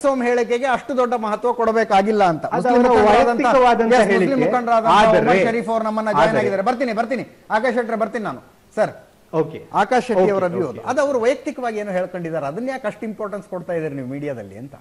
ಸೋಮ್ ಹೇಳಿಕೆಗೆ ಅಷ್ಟು ದೊಡ್ಡ ಮಹತ್ವ ಕೊಡಬೇಕಾಗಿಲ್ಲ ಅಂತ ಅದು ಮುಸ್ಲಿಂ ಅವರ ಮುಖಂಡರಾದಂತಹ- ವೈಯಕ್ತಿಕವಾದಂತಹ Yes, ಮುಸ್ಲಿಂ ಹೇಳಿಕೆ. ಮುಖಂಡರಾದಂತಹ ಆದರೆ- ಉಮರ್ ಶರೀಫ್ ಅವರು ನಮ್ಮನ್ನ ಜಾಯ್ನ್ ಆದರೆ- ಆಗಿದ್ದಾರೆ ಬರ್ತೀನಿ ಬರ್ತೀನಿ ಆಕಾಶ್ ಶೆಟ್ರೆ ಬರ್ತೀನಿ ನಾನು ಸರ್ ಓಕೆ ಆಕಾಶ್ ಶೆಟ್ಟಿ ಅವರ Okay, ವ್ಯೂ okay. ಅದು ಅವರು ವೈಯಕ್ತಿಕವಾಗಿ ಏನು ಹೇಳ್ಕೊಂಡಿದ್ದಾರೆ ಅದನ್ನ ಯಾಕೆ ಅಷ್ಟು ಇಂಪಾರ್ಟೆನ್ಸ್ ಕೊಡ್ತಾ ಇದ್ದಾರೆ ನೀವು ಮೀಡಿಯಾದಲ್ಲಿ ಅಂತ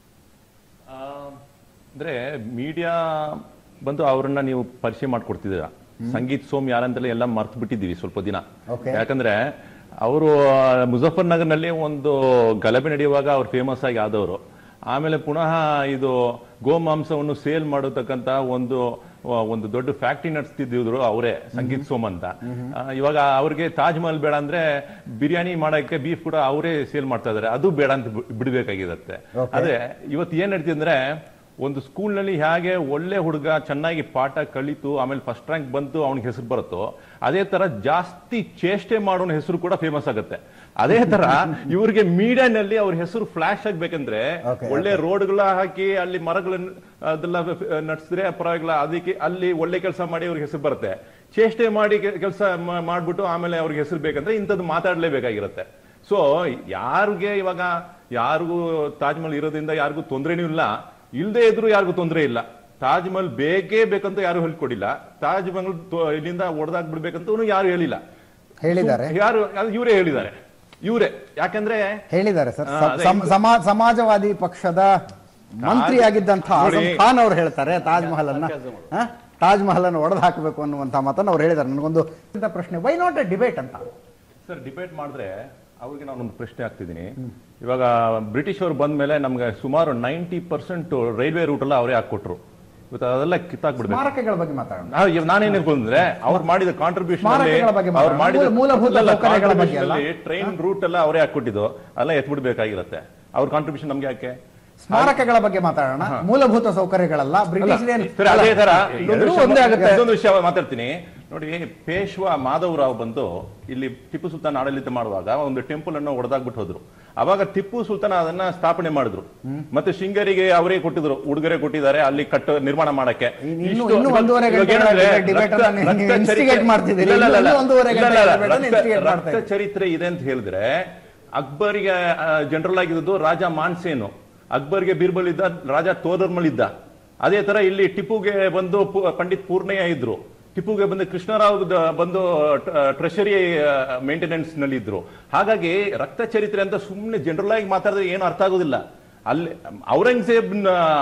ಆ, ಅಂದ್ರೆ ಮೀಡಿಯಾ ಬಂದು ಅವ್ರನ್ನ ನೀವು ಪರಿಚಯ ಮಾಡ್ಕೊಡ್ತಿದ್ದೀರಾ ಸಂಗೀತ್ ಸೋಮ್ ಯಾರಂತೆಲ್ಲ ಎಲ್ಲ ಮರ್ತು ಬಿಟ್ಟಿದ್ದೀವಿ ಸ್ವಲ್ಪ ದಿನ Okay. ಯಾಕಂದ್ರೆ ಅವರು ಮುಜಫರ್ ನಗರ್ನಲ್ಲಿ ಒಂದು ಗಲಭೆ ನಡೆಯುವಾಗ ಅವ್ರು ಫೇಮಸ್ ಆಗಿ ಆದವರು ಆಮೇಲೆ ಪುನಃ ಇದು ಗೋಮಾಂಸವನ್ನು ಸೇಲ್ ಮಾಡತಕ್ಕಂತ ಒಂದು ಒಂದು ದೊಡ್ಡ ಫ್ಯಾಕ್ಟ್ರಿ ನಡೆಸ್ತಿದ್ರು ಅವರೇ ಸಂಗೀತ್ ಸೋಮ್ ಅಂತ ಆ, ಇವಾಗ ಅವ್ರಿಗೆ ತಾಜ್ ಮಹಲ್ ಬೇಡ ಅಂದ್ರೆ ಬಿರಿಯಾನಿ ಮಾಡಕ್ಕೆ ಬೀಫ್ ಕೂಡ ಅವರೇ ಸೇಲ್ ಮಾಡ್ತಾ ಇದಾರೆ ಅದು ಬೇಡ ಅಂತ ಬಿ- ಬಿಡ್ಬೇಕಾಗಿರುತ್ತೆ Okay. ಅದೇ ಇವತ್ತು ಏನ್ ನಡೀತಿದೆ ಅಂದ್ರೆ ಒಂದು ಸ್ಕೂಲ್ ನಲ್ಲಿ ಹೇಗೆ ಒಳ್ಳೆ ಹುಡುಗ ಚೆನ್ನಾಗಿ ಪಾಠ ಕಲಿತು ಆಮೇಲೆ ಫಸ್ಟ್ ರ್ಯಾಂಕ್ ಬಂತು ಅವನಿಗೆ ಹೆಸರು ಬರುತ್ತೋ ಅದೇ ತರ ಜಾಸ್ತಿ ಚೇಷ್ಟೆ ಮಾಡೋನ ಹೆಸರು ಕೂಡ ಫೇಮಸ್ ಆಗುತ್ತೆ ಅದೇ ತರ ಇವ್ರಿಗೆ ಮೀಡಿಯಾನಲ್ಲಿ ಅವ್ರ ಹೆಸರು ಫ್ಲಾಶ್ ಆಗ್ಬೇಕಂದ್ರೆ Okay, ಒಳ್ಳೆ ರೋಡ್ಗಳ ಹಾಕಿ ಅಲ್ಲಿ ಮರಗಳನ್ನ ಅದೆಲ್ಲ ನಡೆಸಿದ್ರೆ ಪರವಾಗಿಲ್ಲ ಅದಕ್ಕೆ ಅಲ್ಲಿ ಒಳ್ಳೆ ಕೆಲಸ ಮಾಡಿ ಅವ್ರಿಗೆ ಹೆಸರು ಬರುತ್ತೆ ಚೇಷ್ಟೆ ಮಾಡಿ ಕೆಲಸ ಮಾಡ್ಬಿಟ್ಟು ಆಮೇಲೆ ಅವ್ರಿಗೆ ಹೆಸರು ಬೇಕಂದ್ರೆ ಇಂಥದ್ದು ಮಾತಾಡ್ಲೇಬೇಕಾಗಿರುತ್ತೆ ಸೊ ಯಾರಿಗೆ ಇವಾಗ ಯಾರಿಗೂ ತಾಜ್ ಮಹಲ್ ಇರೋದ್ರಿಂದ ಯಾರಿಗೂ ತೊಂದರೆನೂ ಇಲ್ಲ ಇಲ್ಲದೆ ಇದ್ರು ಯಾರಿಗೂ ತೊಂದರೆ ಇಲ್ಲ ತಾಜ್ ಮಹಲ್ ಬೇಕೇ ಬೇಕಂತ ಯಾರು ಹೇಳ್ಕೊಡಿಲ್ಲ ತಾಜ್ ಮಹಲ್ ತೊ- ಇಲ್ಲಿಂದ ಒಡೆದಾಕ್ ಬಿಡ್ಬೇಕಂತ ಯಾರು ಹೇಳಿಲ್ಲ ಹೇಳಿದ್ದಾರೆ ಯಾರು ಅದು ಇವರೇ ಹೇಳಿದ್ದಾರೆ ಇವರೇ ಯಾಕಂದ್ರೆ ಹೇಳಿದ್ದಾರೆ ಸರ್ ಹಾ, ಸ- ಅದೇ ಸಮ- ಸಮಾ- ಸಮಾಜವಾದಿ ಪಕ್ಷದ ಮಂತ್ರಿಯಾಗಿದ್ದಂತಹ ನೋಡಿ. ಆಜಮ್ ಖಾನ್ ಅವರು ಹೇಳ್ತಾರೆ ತಾಜ್ ಮಹಲ್ ಅನ್ನ ಹ? ತಾಜ್ ಮಹಲ್ ಅನ್ನು ಒಡೆದು ಹಾಕಬೇಕು ಅನ್ನುವಂತ ಮಾತನ್ನು ಅವ್ರು ಹೇಳಿದ್ದಾರೆ ನನಗೊಂದು ಇಂಥ ಪ್ರಶ್ನೆ ವೈ ನಾಟ್ ಎ ಡಿಬೇಟ್ ಅಂತ ಸರ್ ಡಿಬೇಟ್ ಮಾಡಿದ್ರೆ ಅವ್ರಿಗೆ ನಾನೊಂದು ಪ್ರಶ್ನೆ ಆಗ್ತಿದ್ದೀನಿ ಇವಾಗ ಬ್ರಿಟಿಷ್ ಅವರು ಬಂದ ಮೇಲೆ ನಮ್ಗೆ ಸುಮಾರು ನೈಂಟಿ ಪರ್ಸೆಂಟ್ ರೈಲ್ವೆ ರೂಟ್ ಎಲ್ಲ ಅವರೇ ಹಾಕೊಟ್ರು ಇವತ್ತು ಅದೆಲ್ಲ ಕಿತ್ತಾಕ್ಬಿಡ್ಬೇಕು ಸ್ಮಾರಕಗಳ ಬಗ್ಗೆ ಮಾತಾಡೋಣ ನಾವು ಇವ್- ನಾನೇನ್ ಹೇಳ್ಕೊಂಡ್ರೆ ಅವ್ರು ಮಾಡಿದ ಕಾಂಟ್ರಿಬ್ಯೂಷನ್ ಸ್ಮಾರಕಗಳ ಬಗ್ಗೆ ಅವ್ರು ಮಾತಾಡೋಣ. ಮಾಡಿದ ಮೂಲ- ಮೂಲಭೂತ ಸೌಕರ್ಯಗಳ ಬಗ್ಗೆ ಅಲ್ಲ. ಟ್ರೈನ್ ರೂಟ್ ಎಲ್ಲ ಅವರೇ ಹಾಕೊಟ್ಟಿದ್ದು ಎಲ್ಲ ಎತ್ಬಿಡ್ಬೇಕಾಗಿರುತ್ತೆ ಅವ್ರ ಕಾಂಟ್ರಿಬ್ಯೂಷನ್ ನಮ್ಗೆ ಯಾಕೆ ಸ್ಮಾರಕಗಳ ಬಗ್ಗೆ ಮಾತಾಡೋಣ ಮೂಲಭೂತ ಸೌಕರ್ಯಗಳಲ್ಲ ಬ್ರಿಟಿಷ್ ಸರಿ, ಅದೇ ತರ ಇನ್ನೊಂದು ಎರಡೂ ವಿಷಯ ಒಂದೇ ಆಗುತ್ತೆ. ಇನ್ನೊಂದು ವಿಷಯ ಮಾತಾಡ್ತೀನಿ ನೋಡಿ ಪೇಶ್ವಾ ಮಾಧವರಾವ್ ಬಂದು ಇಲ್ಲಿ ಟಿಪ್ಪು ಸುಲ್ತಾನ್ ಆಡಳಿತ ಮಾಡುವಾಗ ಒಂದು ಟೆಂಪಲ್ ಅನ್ನು ಹೊಡೆದಾಗ್ಬಿಟ್ಟು ಹೋದ್ರು ಅವಾಗ ಟಿಪ್ಪು ಸುಲ್ತಾನ್ ಅದನ್ನ ಸ್ಥಾಪನೆ ಮಾಡಿದ್ರು ಮತ್ತೆ ಶೃಂಗೇರಿಗೆ ಅವರೇ ಕೊಟ್ಟಿದ್ರು ಉಡುಗೊರೆ ಕೊಟ್ಟಿದ್ದಾರೆ ಅಲ್ಲಿ ಕಟ್ಟ ನಿರ್ಮಾಣ ಮಾಡಕ್ಕೆ ಇನ್ನು- ಇಷ್ಟು- ಇನ್ನು ಒಂದೂವರೆ ಇವಾಗ ಗಂಟೆಗಳ ಏನಂದ್ರೆ debate ಅನ್ನ ರಕ್ತ- ನೀವು ರಕ್ತ instigate ಚರಿತ್ರೆ- ಮಾಡ್ತಿದ್ದೀರಿ. ಇಲ್ಲ, ಇಲ್ಲ, ಇಲ್ಲ, ಇನ್ನು ಒಂದೂವರೆ ಇಲ್ಲ, ಗಂಟೆಗಳ ಇಲ್ಲ, debate ಅನ್ನ ರಕ್ತ- instigate ಮಾಡ್ತಾ ರಕ್ತ ಚರಿತ್ರೆ ಇದೆ ಅಂತ ಹೇಳಿದ್ರೆ ಅಕ್ಬರಿಗೆ ಜನರಲ್ ಆಗಿದ್ದು ರಾಜ ಮಾನ್ಸೇನು ಅಕ್ಬರ್ಗೆ ಬೀರ್ಬಲ್ ಇದ್ದ ರಾಜ ತೋದರ್ಮಲ್ ಇದ್ದ ಅದೇ ತರ ಇಲ್ಲಿ ಟಿಪ್ಪುಗೆ ಬಂದು ಪು- ಪಂಡಿತ್ ಪೂರ್ಣಯ್ಯ ಇದ್ರು ಟಿಪ್ಪುಗೆ ಬಂದು ಕೃಷ್ಣರಾವ್ ದ- ಬಂದು ಟ್ರೆಷರಿ ಮೇಂಟೆನೆನ್ಸ್ ನಲ್ಲಿ ಇದ್ರು ಹಾಗಾಗಿ ರಕ್ತ ಚರಿತ್ರೆ ಅಂತ ಸುಮ್ಮನೆ ಜನರಲ್ ಆಗಿ ಮಾತಾಡಿದ್ರೆ ಏನು ಅರ್ಥ ಆಗೋದಿಲ್ಲ ಅಲ್ಲಿ ಔರಂಗಜೇಬ್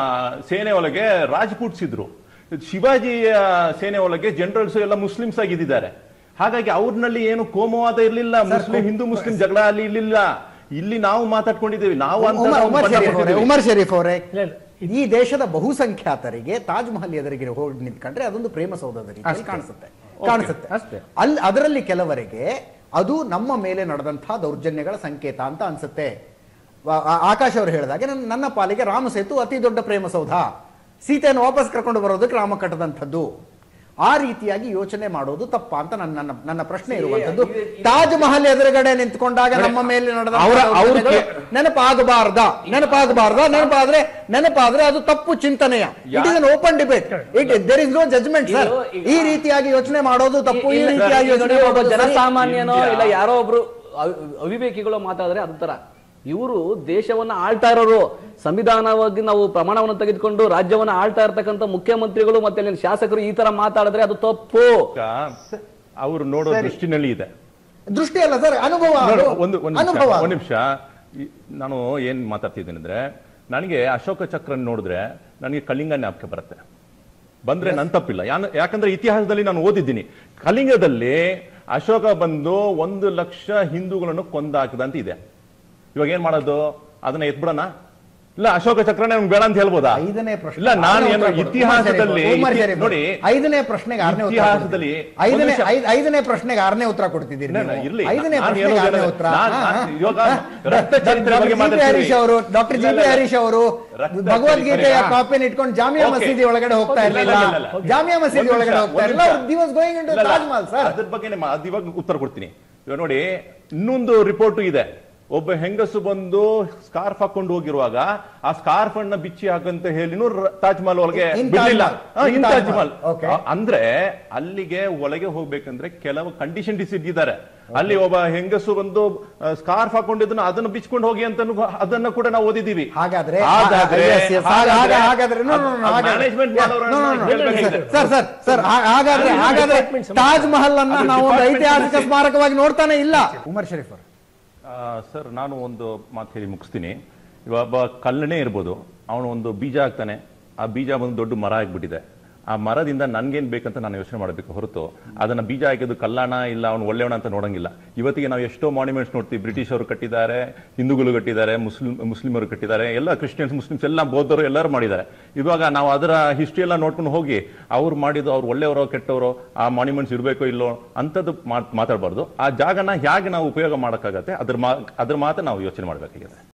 ಸೇನೆ ಒಳಗೆ ರಾಜ್ಪೂಟ್ಸ್ ಇದ್ರು ಶಿವಾಜಿಯ ಸೇನೆ ಒಳಗೆ ಜನರಲ್ಸ್ ಎಲ್ಲ ಮುಸ್ಲಿಮ್ಸ್ ಆಗಿದ್ದಾರೆ ಹಾಗಾಗಿ ಅವ್ರನಲ್ಲಿ ಏನು ಕೋಮವಾದ ಇರ್ಲಿಲ್ಲ ಮುಸ್ಲಿಂ ಹಿಂದೂ ಮುಸ್ಲಿಂ ಜಗಳ ಅಲ್ಲಿ ಇರ್ಲಿಲ್ಲ ಇಲ್ಲಿ ನಾವು ಮಾತಾಡ್ಕೊಂಡಿದ್ದೇವೆ ನಾವು ಅಂತ ಉಮರ್- ನಾವು ಉಮರ್ ಬಣ್ಣ ಶರೀಫ್ ಅವರೇ ಕೊಟ್ಟಿದ್ದೀವಿ. ಉಮರ್ ಶರೀಫ್ ಅವರೇ ಇಲ್ಲ, ಇಲ್ಲ. ಈ ದೇಶದ ಬಹುಸಂಖ್ಯಾತರಿಗೆ ತಾಜ್ ಮಹಲ್ ಎದುರಿಗೆ ಹೋಗಿ ನಿಂತ್ಕೊಂಡ್ರೆ ಅದೊಂದು ಪ್ರೇಮ ಸೌಧದ ರೀತಿಯಲ್ಲಿ ಕಾಣಿಸುತ್ತೆ ಕಾಣಿಸುತ್ತೆ ಅಷ್ಟೇ. ಅಲ್ಲಿ ಅದರಲ್ಲಿ ಕೆಲವರಿಗೆ ಅದು ನಮ್ಮ ಮೇಲೆ ನಡೆದಂತಹ ದೌರ್ಜನ್ಯಗಳ ಸಂಕೇತ ಅಂತ ಅನ್ಸುತ್ತೆ ವ- ಆ- ಆಕಾಶ್ ಅವರು ಹೇಳಿದಾಗೆ ನನ್ನ ನನ್ನ ಪಾಲಿಗೆ ರಾಮ ಸೇತು ಅತಿ ದೊಡ್ಡ ಪ್ರೇಮ ಸೌಧ ಸೀತೆಯನ್ನು ವಾಪಸ್ ಕರ್ಕೊಂಡು ಬರೋದಕ್ಕೆ ರಾಮ ಕಟ್ಟದಂಥದ್ದು ಆ ರೀತಿಯಾಗಿ ಯೋಚನೆ ಮಾಡೋದು ತಪ್ಪಾ ಅಂತ ನನ್ನ ನನ್ನ ನನ್ನ ಪ್ರಶ್ನೆ ಇರುವಂತದ್ದು ತಾಜ್ ಮಹಲ್ ಎದುರುಗಡೆ ನಿಂತ್ಕೊಂಡಾಗ ನಮ್ಮ ಮೇಲೆ ನಡೆದ ಅವ್ರ- ಅವ್ರ ಕೇ- ನೆನಪಾಗಬಾರ್ದ ನೆನಪಾಗಬಾರ್ದ ನೆನಪಾದ್ರೆ ನೆನಪಾದ್ರೆ ಅದು ತಪ್ಪು ಚಿಂತನೆಯ it is an open debate it there is no judgement sir ಇದು ಈಗ- ಈ ರೀತಿಯಾಗಿ ಯೋಚನೆ ಮಾಡೋದು ತಪ್ಪು ಈ ಇಲ್ಲ, ರೀತಿಯಾಗಿ ಈಗ ಯೋಚನೆ ನೋಡಿ, ಒಬ್ಬ ಮಾಡೋದು ಸರಿ. ಜನಸಾಮಾನ್ಯನೋ ಇಂಡಿಯಾ- ಇಲ್ಲ ಯಾರೋ ಒಬ್ರು ಅವಿ- ಅವಿವೇಕಿಗಳು ಮಾತಾಡಿದ್ರೆ ಅದು ತರ ಇವರು ದೇಶವನ್ನ ಆಳ್ತಾ ಇರೋರು ಸಂವಿಧಾನವಾಗಿ ನಾವು ಪ್ರಮಾಣವನ್ನು ತೆಗೆದುಕೊಂಡು ರಾಜ್ಯವನ್ನ ಆಳ್ತಾ ಇರ್ತಕ್ಕಂಥ ಮುಖ್ಯಮಂತ್ರಿಗಳು ಮತ್ತೆ ಅಲ್ಲಿನ ಶಾಸಕರು ಈ ತರ ಮಾತಾಡಿದ್ರೆ ಅದು ತಪ್ಪು ಅವ್ರು ನೋಡೋ ದೃಷ್ಟಿನಲ್ಲಿ ಇದೆ ದೃಷ್ಟಿ ಅಲ್ಲ ಸರ್ ಅನುಭವ ನೋಡು, ಅದು. ಒಂದು ಒಂದು ನಿಮಿಷ, ಅನುಭವ ಒಂದು ನಿಮಿಷ ಈ- ನಾನು ಏನ್ ಮಾತಾಡ್ತಿದ್ದೀನಿ ಅಂದ್ರೆ ನನಗೆ ಅಶೋಕ ಚಕ್ರ ನೋಡಿದ್ರೆ ನನಗೆ ಕಳಿಂಗ ಜ್ಞಾಪಕ ಬರುತ್ತೆ ಬಂದ್ರೆ ನನ್ ತಪ್ಪಿಲ್ಲ ಯಾನ- ಯಾಕಂದ್ರೆ ಇತಿಹಾಸದಲ್ಲಿ ನಾನು ಓದಿದ್ದೀನಿ ಕಳಿಂಗದಲ್ಲಿ ಅಶೋಕ ಬಂದು ಒಂದು ಲಕ್ಷ ಹಿಂದೂಗಳನ್ನು ಕೊಂದಾಕದ ಅಂತ ಇದೆ ಇವಾಗ ಏನ್ ಮಾಡೋದು ಅದನ್ನ ಎತ್ಬಿಡೋಣ ಇಲ್ಲ ಅಶೋಕ ಚಕ್ರನೇ ನಮ್ಗೆ ಬೇಡ ಅಂತ ಹೇಳ್ಬೋದಾ ಐದನೇ ಪ್ರಶ್ನೆ ಇಲ್ಲ ನಾನು ಆರನೇ ಏನು ಉತ್ತರ ಕೊಡು. ಇತಿಹಾಸದಲ್ಲಿ ಉಮರ್ ಶರೀಫ್ ಇತಿ- ನೋಡಿ ಐದನೇ ಪ್ರಶ್ನೆಗೆ ಆರನೇ ಉತ್ತರ ಇತಿಹಾಸದಲ್ಲಿ ಕೊಡ್ತೀನಿ. ಐದನೇ ಒಂದು ನಿಮಿಷ. ಐದ್- ಐದನೇ ಪ್ರಶ್ನೆಗೆ ಆರನೇ ಉತ್ತರ ಕೊಡ್ತಿದ್ದೀರಿ ಇಲ್ಲ, ನೀವು. ಇಲ್ಲ, ಇರ್ಲಿ. ಐದನೇ ನಾನು ಪ್ರಶ್ನೆಗೆ ಹೇಳೋದು ಆರನೇ ಏನಂದ್ರೆ, ಉತ್ತರ ನಾನು- ಹಾ, ನಾನು ಹಾ. ಇವಾಗ ಹಾ? ರಕ್ತ ಚರಿತ್ರೆ ಡಾಕ್ಟರ್ ಬಗ್ಗೆ ಜಿ ಪಿ ಮಾತಾಡ್ತೀವಿ. ಹರೀಶ್ ಅವರು ಡಾಕ್ಟರ್ ಜಿ ಇಲ್ಲ, ಪಿ ಇಲ್ಲ, ಹರೀಶ್ ಅವರು ರಕ್ತ ಭಗವದ್ಗೀತೆಯ ಚರಿತ್ರೆ. ಕಾಪಿಯನ್ನು ಇಟ್ಕೊಂಡು ಜಾಮಿಯಾ Okay. ಮಸೀದಿ ಒಳಗಡೆ ಹೋಗ್ತಾ ಇಲ್ಲ, ಇರಲಿಲ್ಲ ಇಲ್ಲ, ಇಲ್ಲ, ಇಲ್ಲ. ಜಾಮಿಯಾ ಮಸೀದಿ ಒಂದು ಒಳಗಡೆ ನಿಮಿಷ, ಹೋಗ್ತಾ ಒಂದು ಇರಲಿಲ್ಲ ನಿಮಿಷ. ದಿವಸ್ ಗೋಯಿಂಗ್ ಇಂಟು ಇಲ್ಲ, ಇಲ್ಲ. ತಾಜ್ ಮಹಲ್ ಸರ್ ಅದ್ರ ಬಗ್ಗೆ ಅದು ಇವಾಗ ಉತ್ತರ ಕೊಡ್ತೀನಿ ಇವಾಗ ನೋಡಿ ಇನ್ನೊಂದು ರಿಪೋರ್ಟ್ ಇದೆ ಒಬ್ಬ ಹೆಂಗಸು ಬಂದು ಸ್ಕಾರ್ಫ್ ಹಾಕೊಂಡು ಹೋಗಿರುವಾಗ ಆ ಸ್ಕಾರ್ಫ್ ಅನ್ನ ಬಿಚ್ಚಿ ಹಾಕಂತ ಹೇಳಿನೂ ರ- ತಾಜ್ ಮಹಲ್ ಒಳಗೆ ಇನ್ ತಾಜ್ ಬಿಡ್ಲಿಲ್ಲ ಮಹಲ್. ಹಾ, ಇನ್ ಇನ್ ತಾಜ್ ತಾಜ್ ಮಹಲ್ ಮಹಲ್. Okay. ಆ, ಅಂದ್ರೆ ಅಲ್ಲಿಗೆ ಒಳಗೆ ಹೋಗ್ಬೇಕಂದ್ರೆ ಕೆಲವು ಕಂಡೀಷನ್ ಇಟ್ಟಿದ್ದಾರೆ ಅಲ್ಲಿ ಒಬ್ಬ ಹೆಂಗಸು ಬಂದು ಸ್ಕಾರ್ಫ್ ಹಾಕೊಂಡಿದ್ದನ್ನ ಅದನ್ನ ಬಿಚ್ಕೊಂಡು ಹೋಗಿ ಅಂತ ಅದನ್ನ ಕೂಡ ನಾವು ಓದಿದೀವಿ ಹಾಗಾದ್ರೆ ಹಾಗಾದ್ರೆ- yes, yes. ಹಾಗ- ಹಾಗ- ಹಾಗಾದ್ರೆ no, no, no, ಅದು ಹಾಗಾದ್ರೆ- management Yeah, ಮಾಡೋರನ್ನ no, no, no. ಹೇಳ್ಬೇಕಾಗಿದೆ. ಸರ್ ಸರ್ ಸರ್ ಹಾ- ಹಾಗಾದ್ರೆ ಅದು ಹಾಗಾದ್ರೆ department ಸಮಸ್ಯೆ. ತಾಜ್ ಮಹಲ್ ಅನ್ನ ಅದು ನಾವು ಒಂದು department ಐತಿಹಾಸಿಕ ಸಮಸ್ಯೆ. ಸ್ಮಾರಕವಾಗಿ ನೋಡ್ತಾನೆ ಇಲ್ಲ ಉಮರ್ ಶರೀಫ್ ಅವರು ಆ, ಸರ್ ನಾನು ಒಂದು ಮಾತು ಹೇಳಿ ಮುಗಿಸ್ತೀನಿ ಇವಾಗ ಒಬ್ಬ ಕಲ್ಲಣೆ ಇರ್ಬೋದು ಅವನು ಒಂದು ಬೀಜ ಹಾಕ್ತಾನೆ ಆ ಬೀಜ ಬಂದು ದೊಡ್ಡ ಮರ ಆಗ್ಬಿಟ್ಟಿದೆ ಆ ಮರದಿಂದ ನನ್ಗೇನ್ ಬೇಕಂತ ನಾನು ಯೋಚನೆ ಮಾಡಬೇಕು ಹೊರತು ಅದನ್ನ ಬೀಜ ಹಾಕಿದ್ದು ಕಲ್ಲಾಣ ಇಲ್ಲ ಅವನು ಒಳ್ಳೆಯವನ ಅಂತ ನೋಡಂಗಿಲ್ಲ ಇವತ್ತಿಗೆ ನಾವು ಎಷ್ಟೋ ಮಾನ್ಯುಮೆಂಟ್ಸ್ ನೋಡ್ತೀವಿ ಬ್ರಿಟಿಷ್ ಅವರು ಕಟ್ಟಿದ್ದಾರೆ ಹಿಂದೂಗಳು ಕಟ್ಟಿದ್ದಾರೆ ಮುಸ್ಲಿಂ ಮುಸ್ಲಿಮರು ಕಟ್ಟಿದ್ದಾರೆ ಎಲ್ಲ ಕ್ರಿಶ್ಚಿಯನ್ಸ್ ಮುಸ್ಲಿಮ್ಸ್ ಎಲ್ಲ ಬೌದ್ಧರು ಎಲ್ಲರೂ ಮಾಡಿದ್ದಾರೆ ಇವಾಗ ನಾವು ಅದರ ಹಿಸ್ಟ್ರಿ ಎಲ್ಲ ನೋಡ್ಕೊಂಡು ಹೋಗಿ ಅವ್ರು ಮಾಡಿದ್ದು ಅವ್ರು ಒಳ್ಳೆಯವರೋ ಕೆಟ್ಟವರೋ ಆ ಮಾನ್ಯುಮೆಂಟ್ಸ್ ಇರಬೇಕೋ ಇಲ್ಲೋ ಅಂಥದ್ದು ಮಾತಾಡಬಾರ್ದು ಆ ಜಾಗನ ಹೇಗೆ ನಾವು ಉಪಯೋಗ ಮಾಡೋಕ್ಕಾಗತ್ತೆ ಅದ್ರ ಮಾ ಅದ್ರ ಮಾತ್ರ ನಾವು ಯೋಚನೆ ಮಾಡಬೇಕಾಗಿದೆ